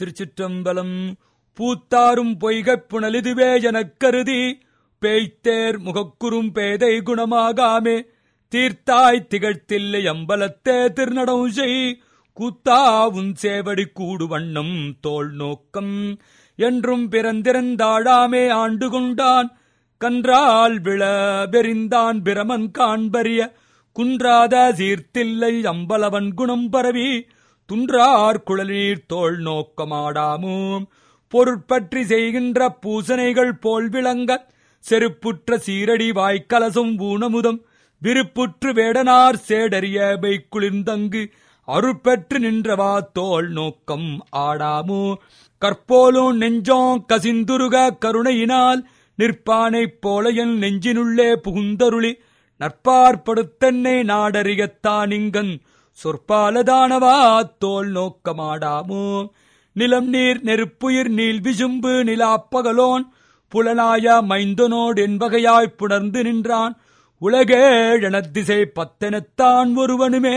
திருச்சிற்றம்பலம் பூத்தாரும் பொய்கைப் புனலிதுவே எனக் கருதி பேய்த்தேர் முகக்குறும் பேதை குணமாகாமே தீர்த்தாய் திகழ்த்தில்லை அம்பலத்தே திருநடம் செய் கூத்தா உன் சேவடி கூடு வண்ணம் தோல் நோக்கம் என்றும் பிறந்திருந்தாழாமே ஆண்டு கொண்டான் கன்றால் விழ பெரிந்தான் பிரமன் காண்பறிய குன்றாத சீர்த்தில்லை அம்பலவன் குணம் பரவி துன்றார் குழலீர் தோல் நோக்கமாடாமோ பொருட்பற்றி செய்கின்ற பூசனைகள் போல் விளங்க செருப்புற்ற சீரடி வாய்க்கலசும் ஊனமுதம் விருப்புற்று வேடனார் சேடறிய குளிர்ந்தங்கு அருட்பெற்று நின்றவா தோல் நோக்கம் ஆடாமோ கற்போலும் நெஞ்சோம் கசிந்துருக கருணையினால் நிற்பானைப் போல என் நெஞ்சினுள்ளே புகுந்தருளி நற்பார்ப்படுத்தென்னை நாடறியத்தானிங்கன் சொற்பாலதானவா தோல் நோக்கமாடாமோ நிலம் நீர் நெருப்புயிர் நீல் விசும்பு நிலாப்பகலோன் புலனாய மைந்தனோடு என்பகையாய் புணர்ந்து நின்றான் உலகேழனத் திசை பத்தெனத்தான் ஒருவனுமே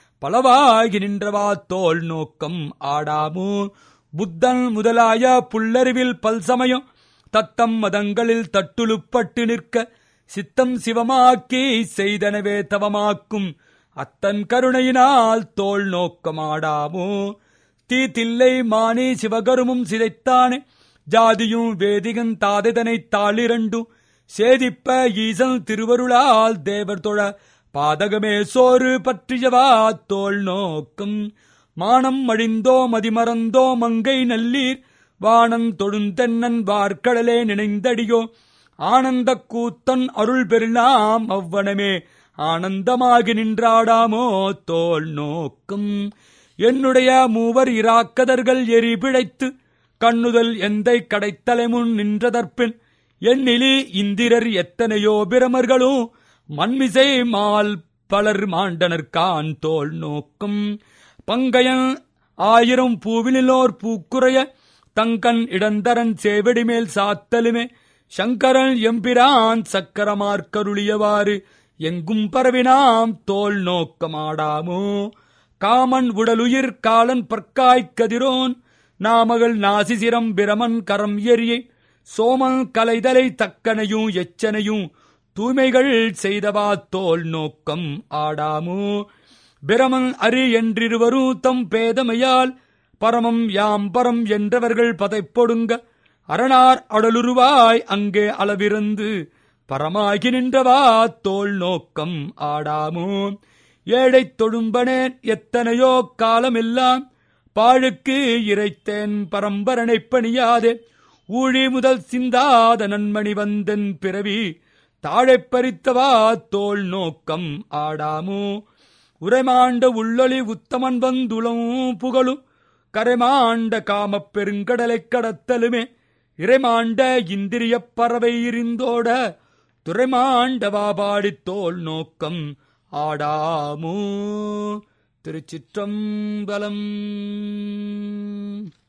பலவாகி நின்றவா தோல் நோக்கம் ஆடாமோ புத்தன் முதலாய புல்லறிவில் பல்சமயம் தத்தம் மதங்களில் தட்டுளுப்பட்டு நிற்க சித்தம் சிவமாக்கி செய்தனவே தவமாக்கும் அத்தன் கருணையினால் தோல் நோக்கமாடாமோ தீ தில்லை மானி சிவகருமும் சிதைத்தானே ஜாதியும் வேதிகன் தாதைதனை தாளிரண்டும் சேதிப்ப ஈசன் திருவருளால் தேவர் தொழ பாதகமே சோறு பற்றியவா தோல் நோக்கும் மானம் அழிந்தோ மதிமறந்தோ மங்கை நல்லீர் வானன் தொழுந்தென்னன் வார்க்கடலே நினைந்தடியோ ஆனந்த கூத்தன் அருள் பெருளாம் அவ்வனமே ஆனந்தமாகி நின்றாடாமோ தோல் நோக்கும் என்னுடைய மூவர் இராக்கதர்கள் எரி பிழைத்து கண்ணுதல் எந்தை கடைத்தலைமுன் நின்றதற்பின் எண்ணிலி இந்திரர் எத்தனையோ பிரமர்களும் மண்மிசை மால் பலர் மாண்டனர்கான் தோல் நோக்கும் பங்கயன் ஆயிரம் பூவினிலோர் பூக்குறைய தங்கன் இடந்தரன் சேவடி மேல் சாத்தலுமே சங்கரன் எம்பிரான் சக்கரமார்க்கருளியவாறு எங்கும் பரவினாம் தோல் நோக்கமாடாமோ காமன் உடலுயிர் காலன் பற்காய்க் கதிரோன் நாமகள் நாசிசிரம் பிரமன் கரம் எரியை சோமன் கலைதலை தக்கனையும் எச்சனையும் தூய்மைகள் செய்தவா தோல் நோக்கம் ஆடாமோ பிரமன் அரி என்றிருவரும் தம் பேதமையால் பரமம் யாம் பரம் என்றவர்கள் பதைப்பொடுங்க அரணார் அடலுருவாய் அங்கே அளவிருந்து பரமாகி நின்றவா தோல் நோக்கம் ஆடாமோ ஏழைத் தொழும்பனேன் எத்தனையோ காலமெல்லாம் பாழுக்கு இறைத்தேன் பரம்பரனைப் பணியாதே ஊழி முதல் சிந்தாத நன்மணி வந்தன் பிறவி தாழைப் பறித்தவா தோல் நோக்கம் ஆடாமோ உரைமாண்ட உள்ளொளி உத்தமன் வந்துளம் புகழும் கரைமாண்ட காமப் பெருங்கடலைக் கடத்தலுமே இறைமாண்ட இந்திரியப் பறவை இருந்தோட துறைமாண்டவா பாடித் தோல் நோக்கம் ஆடாமோ திருச்சிற்றம்பலம்